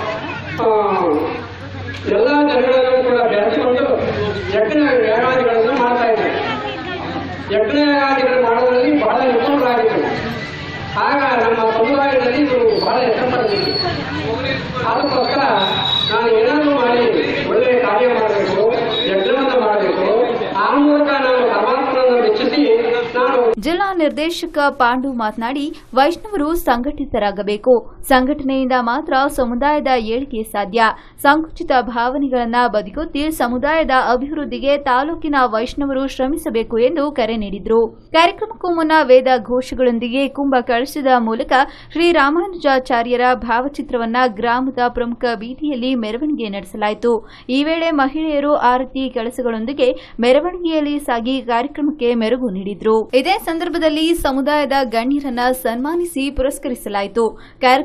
ಎಲ್ಲ ಜನಗಳನ್ನು ಕೂಡ ಬೆಳೆಸಿಕೊಂಡು ಯಜ್ಞ ಯಾಗಾದಿಗಳನ್ನು ಮಾಡ್ತಾ ಇದ್ದಾರೆ ಯಜ್ಞ ಯಾಗಾದಿಗಳು ಮಾಡೋದ್ರಲ್ಲಿ ಬಹಳ ನಿಪುಣರಾಗಿದ್ದರು ಆಗ ನಮ್ಮ ಸಮುದಾಯದಲ್ಲಿ ಇದು ಬಹಳ ಹೆಸರುಪಟ್ಟಿದೆ ಅದಕ್ಕೋಸ್ಕರ ನಾನು ಏನಾದರೂ ಮಾಡಿ ಒಳ್ಳೆಯ ಕಾರ್ಯ ಮಾಡಬೇಕು ಯಜ್ಞವನ್ನು ಮಾಡಬೇಕು ಆ ಮೂಲಕ ನಾನು ಪರಮಾತ್ಮನನ್ನು ಮೆಚ್ಚಿಸಿ ನಾನು
ಜಿಲ್ಲಾ ನಿರ್ದೇಶಕ ಪಾಂಡು ಮಾತನಾಡಿ ವೈಷ್ಣವರು ಸಂಘಟಿತರಾಗಬೇಕು ಸಂಘಟನೆಯಿಂದ ಮಾತ್ರ ಸಮುದಾಯದ ಏಳಿಗೆ ಸಾಧ್ಯ ಸಂಕುಚಿತ ಭಾವನೆಗಳನ್ನ ಬದಿಗೊತ್ತಿ ಸಮುದಾಯದ ಅಭಿವೃದ್ಧಿಗೆ ತಾಲೂಕಿನ ವೈಷ್ಣವರು ಶ್ರಮಿಸಬೇಕು ಎಂದು ಕರೆ ನೀಡಿದರು ಕಾರ್ಯಕ್ರಮಕ್ಕೂ ಮುನ್ನ ವೇದ ಘೋಷಗಳೊಂದಿಗೆ ಕುಂಭ ಕಳಶದ ಮೂಲಕ ಶ್ರೀರಾಮಾನುಜಾಚಾರ್ಯರ ಭಾವಚಿತ್ರವನ್ನ ಗ್ರಾಮದ ಪ್ರಮುಖ ಬೀದಿಯಲ್ಲಿ ಮೆರವಣಿಗೆ ನಡೆಸಲಾಯಿತು ಈ ವೇಳೆ ಮಹಿಳೆಯರು ಆರತಿ ಕೆಲಸಗಳೊಂದಿಗೆ ಮೆರವಣಿಗೆಯಲ್ಲಿ ಸಾಗಿ ಕಾರ್ಯಕ್ರಮಕ್ಕೆ ಮೆರುಗು ನೀಡಿದ್ರು ಇದೇ ಸಂದರ್ಭದಲ್ಲಿ ಸಮುದಾಯದ ಗಣ್ಯರನ್ನ ಸನ್ಮಾನಿಸಿ ಪುರಸ್ಕರಿಸಲಾಯಿತು ಕಾರ್ಯಕ್ರಮ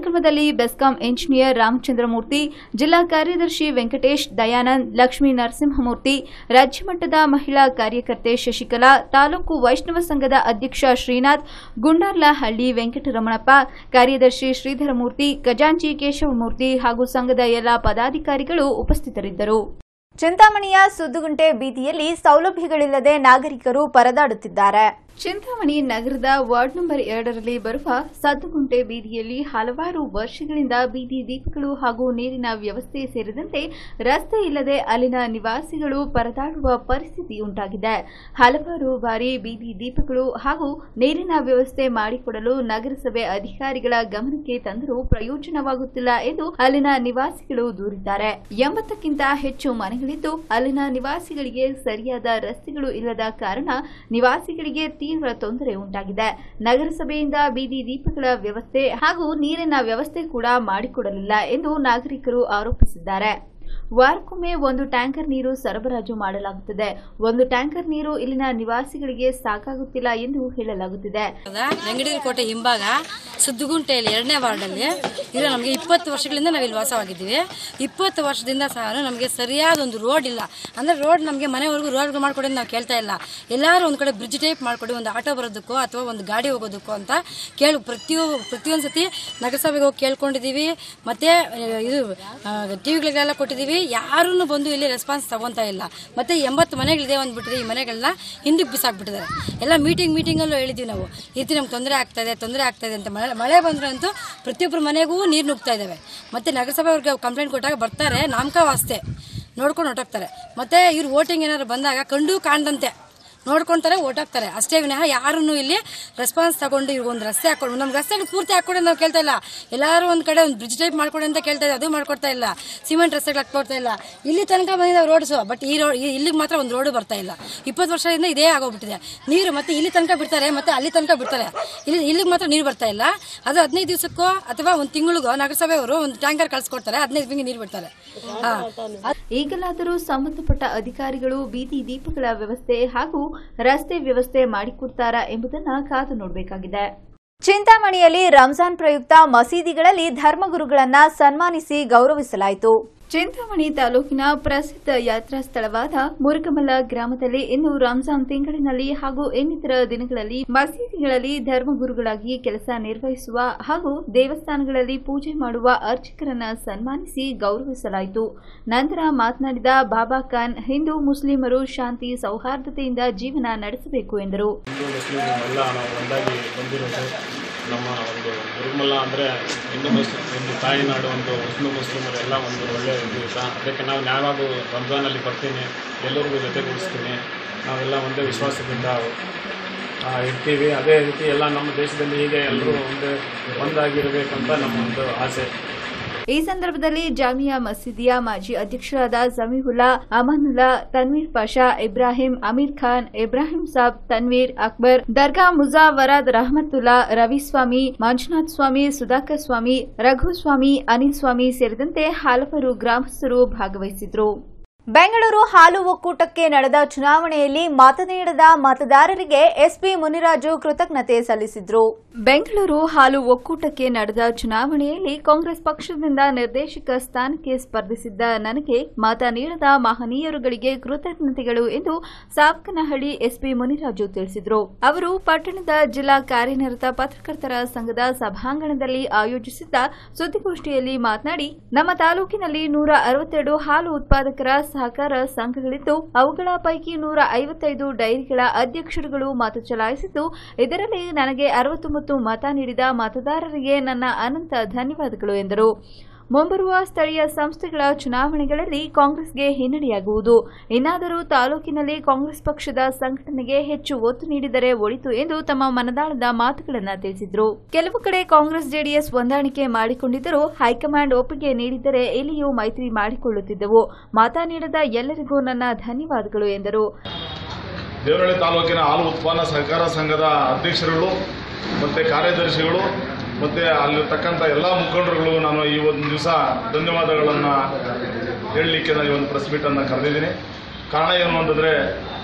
ಕಾರ್ಯಕ್ರಮದಲ್ಲಿ ಬೆಸ್ಕಾಂ ಇಂಜಿನಿಯರ್ ರಾಮಚಂದ್ರಮೂರ್ತಿ ಜಿಲ್ಲಾ ಕಾರ್ಯದರ್ಶಿ ವೆಂಕಟೇಶ್ ದಯಾನಂದ್ ಲಕ್ಷ್ಮೀ ನರಸಿಂಹಮೂರ್ತಿ ರಾಜ್ಯಮಟ್ಟದ ಮಹಿಳಾ ಕಾರ್ಯಕರ್ತೆ ಶಶಿಕಲಾ ತಾಲೂಕು ವೈಷ್ಣವ ಸಂಘದ ಅಧ್ಯಕ್ಷ ಶ್ರೀನಾಥ್ ಗುಂಡಾರ್ಲಹಳ್ಳಿ ವೆಂಕಟರಮಣಪ್ಪ ಕಾರ್ಯದರ್ಶಿ ಶ್ರೀಧರಮೂರ್ತಿ ಖಜಾಂಚಿ ಕೇಶವಮೂರ್ತಿ ಹಾಗೂ ಸಂಘದ ಎಲ್ಲ ಪದಾಧಿಕಾರಿಗಳು ಉಪಸ್ಥಿತರಿದ್ದರು ಚಿಂತಾಮಣಿಯ ಸುದ್ದುಗುಂಟೆ ಬೀದಿಯಲ್ಲಿ ಸೌಲಭ್ಯಗಳಿಲ್ಲದೆ ನಾಗರಿಕರು ಪರದಾಡುತ್ತಿದ್ದಾರೆ ಚಿಂತಾಮಣಿ ನಗರದ ವಾರ್ಡ್ ನಂಬರ್ ಎರಡರಲ್ಲಿ ಬರುವ ಸದ್ದುಗುಂಟೆ ಬೀದಿಯಲ್ಲಿ ಹಲವಾರು ವರ್ಷಗಳಿಂದ ಬೀದಿ ದೀಪಗಳು ಹಾಗೂ ನೀರಿನ ವ್ಯವಸ್ಥೆ ಸೇರಿದಂತೆ ರಸ್ತೆ ಇಲ್ಲದೆ ಅಲ್ಲಿನ ನಿವಾಸಿಗಳು ಪರದಾಡುವ ಪರಿಸ್ಥಿತಿ ಉಂಟಾಗಿದೆ ಹಲವಾರು ಬಾರಿ ಬೀದಿ ದೀಪಗಳು ಹಾಗೂ ನೀರಿನ ವ್ಯವಸ್ಥೆ ಮಾಡಿಕೊಡಲು ನಗರಸಭೆ ಅಧಿಕಾರಿಗಳ ಗಮನಕ್ಕೆ ತಂದರೂ ಪ್ರಯೋಜನವಾಗುತ್ತಿಲ್ಲ ಎಂದು ಅಲ್ಲಿನ ನಿವಾಸಿಗಳು ದೂರಿದ್ದಾರೆ ಎಂಬತ್ತಕ್ಕಿಂತ ಹೆಚ್ಚು ಮನೆಗಳಿದ್ದು ಅಲ್ಲಿನ ನಿವಾಸಿಗಳಿಗೆ ಸರಿಯಾದ ರಸ್ತೆಗಳು ಇಲ್ಲದ ಕಾರಣ ನಿವಾಸಿಗಳಿಗೆ ತೀವ್ರ ತೊಂದರೆ ಉಂಟಾಗಿದೆ ನಗರಸಭೆಯಿಂದ ಬೀದಿ ದೀಪಗಳ ವ್ಯವಸ್ಥೆ ಹಾಗೂ ನೀರಿನ ವ್ಯವಸ್ಥೆ ಕೂಡ ಮಾಡಿಕೊಡಲಿಲ್ಲ ಎಂದು ನಾಗರಿಕರು ಆರೋಪಿಸಿದ್ದಾರೆ ವಾರಕ್ಕೊಮ್ಮೆ ಒಂದು ಟ್ಯಾಂಕರ್ ನೀರು ಸರಬರಾಜು ಮಾಡಲಾಗುತ್ತದೆ ಒಂದು ಟ್ಯಾಂಕರ್ ನೀರು ಇಲ್ಲಿನ ನಿವಾಸಿಗಳಿಗೆ ಸಾಕಾಗುತ್ತಿಲ್ಲ ಎಂದು ಹೇಳಲಾಗುತ್ತಿದೆ
ವೆಂಕಟಗಿರಿ ಕೋಟೆ ಹಿಂಭಾಗ ಸುದ್ದುಗುಂಟೆಯಲ್ಲಿ ಎರಡನೇ ವಾರ್ಡಲ್ಲಿ ಇದು ನಮಗೆ ಇಪ್ಪತ್ತು ವರ್ಷಗಳಿಂದ ನಾವು ಇಲ್ಲಿ ವಾಸವಾಗಿದ್ದೀವಿ ಇಪ್ಪತ್ತು ವರ್ಷದಿಂದ ಸಹ ನಮಗೆ ಸರಿಯಾದ ಒಂದು ರೋಡ್ ಇಲ್ಲ ಅಂದರೆ ರೋಡ್ ನಮಗೆ ಮನೆವರೆಗೂ ರೋಡ್ ಮಾಡಿಕೊಡಿ ನಾವು ಕೇಳ್ತಾ ಇಲ್ಲ ಎಲ್ಲರೂ ಒಂದು ಕಡೆ ಬ್ರಿಡ್ಜ್ ಟೈಪ್ ಮಾಡಿಕೊಡಿ ಒಂದು ಆಟೋ ಬರೋದಕ್ಕೋ ಅಥವಾ ಒಂದು ಗಾಡಿ ಹೋಗೋದಕ್ಕೋ ಅಂತ ಕೇಳು ಪ್ರತಿಯೊಂದು ಪ್ರತಿಯೊಂದು ಸತಿ ನಗರಸಭೆಗೆ ಹೋಗಿ ಕೇಳ್ಕೊಂಡಿದ್ದೀವಿ ಮತ್ತೆ ಆ, ಇದು ಟಿವಿಗಳಿಗೆಲ್ಲ ಕೊಟ್ಟಿದ್ದೀವಿ ಯಾರೂ ಬಂದು ಇಲ್ಲಿ ರೆಸ್ಪಾನ್ಸ್ ತಗೊಂತಾ ಇಲ್ಲ ಮತ್ತೆ ಎಂಬತ್ತು ಮನೆಗಳಿದೆ ಅಂದ್ಬಿಟ್ರೆ ಈ ಮನೆಗಳನ್ನ ಹಿಂದಕ್ಕೆ ಬಿಸಾಕ್ಬಿಟ್ಟಿದ್ದಾರೆ ಎಲ್ಲ ಮೀಟಿಂಗ್ ಮೀಟಿಂಗಲ್ಲೂ ಹೇಳಿದ್ವಿ ನಾವು ಈ ರೀತಿ ನಮ್ಗೆ ತೊಂದರೆ ಆಗ್ತಾ ಇದೆ ತೊಂದರೆ ಆಗ್ತಾ ಇದೆ ಅಂತ ಮಳೆ ಮಳೆ ಬಂದ್ರೆ ಅಂತೂ ಪ್ರತಿಯೊಬ್ಬರ ಮನೆಗೂ ನೀರು ನುಗ್ತಾ ಇದ್ದಾವೆ ಮತ್ತೆ ನಗರಸಭೆ ಅವ್ರಿಗೆ ಕಂಪ್ಲೇಂಟ್ ಕೊಟ್ಟಾಗ ಬರ್ತಾರೆ ನಾಮಕ ವಾಸ್ತೆ ನೋಡ್ಕೊಂಡು ಹೊರಟೋಗ್ತಾರೆ ಮತ್ತೆ ಇವ್ರು ವೋಟಿಂಗ್ ಏನಾದ್ರು ಬಂದಾಗ ಕಂಡು ಕಾಣ್ದಂತೆ ನೋಡ್ಕೊಂತಾರೆ ಓಟ್ ಹಾಕ್ತಾರೆ ಅಷ್ಟೇ ವಿನಃ ಯಾರನ್ನು ಇಲ್ಲಿ ರೆಸ್ಪಾನ್ಸ್ ತಗೊಂಡು ಇವ್ರಿಗೆ ಒಂದು ರಸ್ತೆ ಹಾಕೊಂಡು ನಮ್ಮ ರಸ್ತೆಗಳು ಪೂರ್ತಿ ಹಾಕೊಡಿ ನಾವು ಕೇಳ್ತಾ ಇಲ್ಲ ಎಲ್ಲರೂ ಒಂದು ಕಡೆ ಒಂದು ಬ್ರಿಡ್ಜ್ ಟೈಪ್ ಮಾಡ್ಕೊಡಿ ಅಂತ ಕೇಳ್ತಾ ಇದೆ ಅದು ಮಾಡ್ಕೊಡ್ತಾ ಇಲ್ಲ ಸಿಮೆಂಟ್ ರಸ್ತೆಗಳು ಹಾಕೊಡ್ತಾ ಇಲ್ಲ ಇಲ್ಲಿ ತನಕ ಬಂದಿದ್ದಾವೆ ರೋಡ್ಸು ಬಟ್ ಈ ರೋಡ್ ಇಲ್ಲಿಗೆ ಮಾತ್ರ ಒಂದು ರೋಡು ಬರ್ತಾ ಇಲ್ಲ ಇಪ್ಪತ್ತು ವರ್ಷದಿಂದ ಇದೇ ಆಗೋಗ್ಬಿಟ್ಟಿದೆ ನೀರು ಮತ್ತೆ ಇಲ್ಲಿ ತನಕ ಬಿಡ್ತಾರೆ ಮತ್ತೆ ಅಲ್ಲಿ ತನಕ ಬಿಡ್ತಾರೆ ಇಲ್ಲಿ ಇಲ್ಲಿಗೆ ಮಾತ್ರ ನೀರು ಬರ್ತಾ ಇಲ್ಲ ಅದು ಹದಿನೈದು ದಿವಸಕ್ಕೋ ಅಥವಾ ಒಂದು ತಿಂಗಳಿಗೋ ನಗರಸಭೆಯವರು ಒಂದು ಟ್ಯಾಂಕರ್ ಕಳ್ಸಿಕೊಡ್ತಾರೆ ಹದಿನೈದು ದಿನ ನೀರು ಬಿಡ್ತಾರೆ ಹಾ
ಈಗಲಾದರೂ ಸಂಬಂಧಪಟ್ಟ ಅಧಿಕಾರಿಗಳು ಬೀದಿ ದೀಪಗಳ ವ್ಯವಸ್ಥೆ ಹಾಗೂ ರಸ್ತೆ ವ್ಯವಸ್ಥೆ ಮಾಡಿಕೊಡ್ತಾರಾ ಎಂಬುದನ್ನು ಕಾದು ನೋಡಬೇಕಾಗಿದೆ ಚಿಂತಾಮಣಿಯಲ್ಲಿ ರಂಜಾನ್ ಪ್ರಯುಕ್ತ ಮಸೀದಿಗಳಲ್ಲಿ ಧರ್ಮಗುರುಗಳನ್ನ ಸನ್ಮಾನಿಸಿ ಗೌರವಿಸಲಾಯಿತು ಚಿಂತಾಮಣಿ ತಾಲೂಕಿನ ಪ್ರಸಿದ್ಧ ಯಾತ್ರಾ ಸ್ಥಳವಾದ ಮುರುಗಮಲ್ಲ ಗ್ರಾಮದಲ್ಲಿ ಇಂದು ರಂಜಾನ್ ತಿಂಗಳಿನಲ್ಲಿ ಹಾಗೂ ಇನ್ನಿತರ ದಿನಗಳಲ್ಲಿ ಮಸೀದಿಗಳಲ್ಲಿ ಧರ್ಮಗುರುಗಳಾಗಿ ಕೆಲಸ ನಿರ್ವಹಿಸುವ ಹಾಗೂ ದೇವಸ್ಥಾನಗಳಲ್ಲಿ ಪೂಜೆ ಮಾಡುವ ಅರ್ಚಕರನ್ನ ಸನ್ಮಾನಿಸಿ ಗೌರವಿಸಲಾಯಿತು ನಂತರ ಮಾತನಾಡಿದ ಬಾಬಾ ಖಾನ್ ಹಿಂದೂ ಮುಸ್ಲಿಮರು ಶಾಂತಿ ಸೌಹಾರ್ದತೆಯಿಂದ ಜೀವನ ನಡೆಸಬೇಕು ಎಂದರು
ಹಿಂದೂ ಮುಸ್ಲಿಂ ಎಲ್ಲ ನಾವು ಒಂದಾಗಿ ಬಂದಿರೋದು ನಮ್ಮ ಒಂದು ಗುರುಮಲ್ಲ ಅಂದರೆ ಹಿಂದೂ ಮುಸ್ಲಿಂ ಒಂದು ತಾಯಿನಾಡು ಒಂದು ಹಿಂದೂ ಮುಸ್ಲಿಮರು ಎಲ್ಲ ಒಂದು ಒಳ್ಳೆಯ ದಿವಸ ಅದಕ್ಕೆ ನಾವು ಯಾವಾಗೂ ರಂಜಾನಲ್ಲಿ ಬರ್ತೀನಿ ಎಲ್ಲರಿಗೂ ಜೊತೆಗೂಡಿಸ್ತೀನಿ ನಾವೆಲ್ಲ ಒಂದೇ ವಿಶ್ವಾಸದಿಂದ ಆ, ಇರ್ತೀವಿ ಅದೇ ರೀತಿ ಎಲ್ಲ ನಮ್ಮ ದೇಶದಲ್ಲಿ ಹೀಗೆ ಎಲ್ಲರೂ ಒಂದೇ ಒಂದಾಗಿರಬೇಕಂತ ನಮ್ಮ ಒಂದು ಆಸೆ
ಈ ಸಂದರ್ಭದಲ್ಲಿ ಜಾಮಿಯಾ ಮಸೀದಿಯ ಮಾಜಿ ಅಧ್ಯಕ್ಷರಾದ ಜಮೀಹುಲ್ಲಾ ಅಮಾನುಲ್ಲಾ ತನ್ವೀರ್ ಪಾಷಾ ಇಬ್ರಾಹಿಂ ಅಮೀರ್ ಖಾನ್ ಇಬ್ರಾಹಿಂ ಸಾಬ್ ತನ್ವೀರ್ ಅಕ್ಬರ್ ದರ್ಗಾ ಮುಜಾವರಾದ್ ರಹಮತುಲ್ಲಾ ರವಿಸ್ವಾಮಿ ಮಂಜುನಾಥ್ ಸ್ವಾಮಿ ಸುಧಾಕರ್ ಸ್ವಾಮಿ ರಘು ಸ್ವಾಮಿ ಅನಿಲ್ ಸ್ವಾಮಿ ಸೇರಿದಂತೆ ಹಲವರು ಗ್ರಾಮಸ್ಥರು ಭಾಗವಹಿಸಿದ್ರು ಬೆಂಗಳೂರು ಹಾಲು ಒಕ್ಕೂಟಕ್ಕೆ ನಡೆದ ಚುನಾವಣೆಯಲ್ಲಿ ಮತ ನೀಡದ ಮತದಾರರಿಗೆ ಎಸ್ಪಿ ಮುನಿರಾಜು ಕೃತಜ್ಞತೆ ಸಲ್ಲಿಸಿದ್ರು ಬೆಂಗಳೂರು ಹಾಲು ಒಕ್ಕೂಟಕ್ಕೆ ನಡೆದ ಚುನಾವಣೆಯಲ್ಲಿ ಕಾಂಗ್ರೆಸ್ ಪಕ್ಷದಿಂದ ನಿರ್ದೇಶಕ ಸ್ಥಾನಕ್ಕೆ ಸ್ಪರ್ಧಿಸಿದ್ದ ನನಗೆ ಮತ ನೀಡದ ಮಹನೀಯರುಗಳಿಗೆ ಕೃತಜ್ಞತೆಗಳು ಎಂದು ಸಾವಕನಹಳ್ಳಿ ಎಸ್ಪಿ ಮುನಿರಾಜು ತಿಳಿಸಿದರು ಅವರು ಪಟ್ಟಣದ ಜಿಲ್ಲಾ ಕಾರ್ಯನಿರತ ಪತ್ರಕರ್ತರ ಸಂಘದ ಸಭಾಂಗಣದಲ್ಲಿ ಆಯೋಜಿಸಿದ್ದ ಸುದ್ದಿಗೋಷ್ಠಿಯಲ್ಲಿ ಮಾತನಾಡಿ ನಮ್ಮ ತಾಲೂಕಿನಲ್ಲಿ ನೂರ ಅರವತ್ತೆರಡು ಹಾಲು ಉತ್ಪಾದಕರ ಸಹಕಾರ ಸಂಘಗಳಿದ್ದು ಅವುಗಳ ಪೈಕಿ ನೂರ ಐವತ್ತೈದು ಡೈರಿಗಳ ಅಧ್ಯಕ್ಷರುಗಳು ಮತ ಚಲಾಯಿಸಿದ್ದು ಇದರಲ್ಲಿ ನನಗೆ ಅರವತ್ತೊಂಬತ್ತು ಮತ ನೀಡಿದ ಮತದಾರರಿಗೆ ನನ್ನ ಅನಂತ ಧನ್ಯವಾದಗಳು ಎಂದರು ಮುಂಬರುವ ಸ್ಥಳೀಯ ಸಂಸ್ಥೆಗಳ ಚುನಾವಣೆಗಳಲ್ಲಿ ಕಾಂಗ್ರೆಸ್ಗೆ ಹಿನ್ನಡೆಯಾಗುವುದು ಇನ್ನಾದರೂ ತಾಲೂಕಿನಲ್ಲಿ ಕಾಂಗ್ರೆಸ್ ಪಕ್ಷದ ಸಂಘಟನೆಗೆ ಹೆಚ್ಚು ಒತ್ತು ನೀಡಿದರೆ ಒಳಿತು ಎಂದು ತಮ್ಮ ಮನದಾಳದ ಮಾತುಗಳನ್ನು ತಿಳಿಸಿದರು ಕೆಲವು ಕಡೆ ಕಾಂಗ್ರೆಸ್ ಜೆಡಿಎಸ್ ಹೊಂದಾಣಿಕೆ ಮಾಡಿಕೊಂಡಿದ್ದರೂ ಹೈಕಮಾಂಡ್ ಒಪ್ಪಿಗೆ ನೀಡಿದ್ದರೆ ಇಲ್ಲಿಯೂ ಮೈತ್ರಿ ಮಾಡಿಕೊಳ್ಳುತ್ತಿದ್ದೆವು ಮತ ನೀಡದ ಎಲ್ಲರಿಗೂ ನನ್ನ ಧನ್ಯವಾದಗಳು ಎಂದರು
ದೇವರಹಳ್ಳಿ ತಾಲೂಕಿನ ಹಾಲು ಉತ್ಪನ್ನ ಸಹಕಾರ ಸಂಘದ ಅಧ್ಯಕ್ಷರುಗಳು ಮತ್ತು ಕಾರ್ಯದರ್ಶಿಗಳು ಮತ್ತು ಅಲ್ಲಿರ್ತಕ್ಕಂಥ ಎಲ್ಲ ಮುಖಂಡರುಗಳು ನಾನು ಈ ಒಂದು ದಿವಸ ಧನ್ಯವಾದಗಳನ್ನು ಹೇಳಲಿಕ್ಕೆ ನಾನು ಈ ಒಂದು ಪ್ರೆಸ್ ಮೀಟನ್ನು ಕರೆದಿದ್ದೀನಿ ಕಾರಣ ಏನು ಅಂತಂದರೆ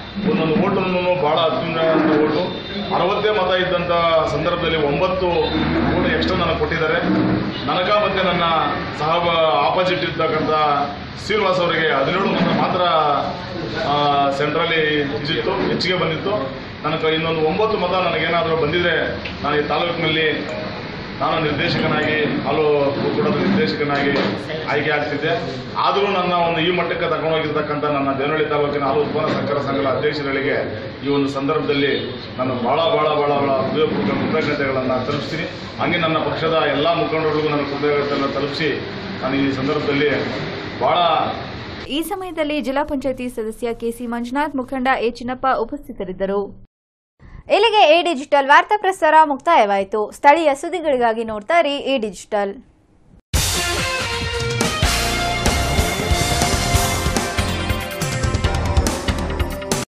ಒಂದೊಂದು ಓಟನ್ನು ಬಹಳ ಅತ್ಯುನ್ನತ ಓಟು ಅರವತ್ತೇ ಮತ ಇದ್ದಂಥ ಸಂದರ್ಭದಲ್ಲಿ ಒಂಬತ್ತು ಓಟು ಎಕ್ಸ್ಟ್ರಾ ನನಗೆ ಕೊಟ್ಟಿದ್ದಾರೆ ನನಗ ಮತ್ತೆ ನನ್ನ ಸಹ ಆಪೋಸಿಟ್ ಇರ್ತಕ್ಕಂಥ ಶ್ರೀನಿವಾಸ್ ಅವರಿಗೆ ಹದಿನೇಳು ಮತ ಮಾತ್ರ ಸೆಂಟ್ರಲ್ಲಿ ಇದಿತ್ತು ಹೆಚ್ಚಿಗೆ ಬಂದಿತ್ತು ನನಗೆ ಇನ್ನೊಂದು ಒಂಬತ್ತು ಮತ ನನಗೇನಾದರೂ ಬಂದಿದ್ರೆ ನಾನು ಈ ತಾಲೂಕಿನಲ್ಲಿ ನಾನು ನಿರ್ದೇಶಕನಾಗಿ ಹಾಲು ಒಕ್ಕೂಟದ ನಿರ್ದೇಶಕನಾಗಿ ಆಯ್ಕೆ ಆಗ್ತಿದ್ದೆ ಆದರೂ ನನ್ನ ಒಂದು ಈ ಮಟ್ಟಕ್ಕೆ ತಗೊಂಡೋಗಿರ್ತಕ್ಕಂಥ ನನ್ನ ದೇವನಹಳ್ಳಿ ತಾಲೂಕಿನ ಹಾಲು ಉತ್ಪನ್ನ ಸಹಕಾರ ಸಂಘದ ಅಧ್ಯಕ್ಷರುಗಳಿಗೆ ಈ ಒಂದು ಸಂದರ್ಭದಲ್ಲಿ ನಾನು ಭಾಳ ಭಾಳ ಭಾಳ ಭಾಳ ಹೃದಯಪೂರ್ವಕ ಕೃತಜ್ಞತೆಗಳನ್ನು ತಲುಪಿಸ್ತೀನಿ ಹಾಗೆ ನನ್ನ ಪಕ್ಷದ ಎಲ್ಲ ಮುಖಂಡರಿಗೂ ನನ್ನ ಕೃತಜ್ಞತೆಯನ್ನು ತಲುಪಿಸಿ ನಾನು ಈ ಸಂದರ್ಭದಲ್ಲಿ ಭಾಳ
ಈ ಸಮಯದಲ್ಲಿ ಜಿಲ್ಲಾ ಪಂಚಾಯಿತಿ ಸದಸ್ಯ ಕೆಸಿ ಮಂಜುನಾಥ್ ಮುಖಂಡ ಎ ಚಿನ್ನಪ್ಪ ಉಪಸ್ಥಿತರಿದ್ದರು ಇಲ್ಲಿಗೆ ಎ ಡಿಜಿಟಲ್ ವಾರ್ತಾ ಪ್ರಸಾರ ಮುಕ್ತಾಯವಾಯಿತು ಸ್ಥಳೀಯ ಸುದ್ದಿಗಳಿಗಾಗಿ ನೋಡ್ತಾ ಇರಿ ಎ ಡಿಜಿಟಲ್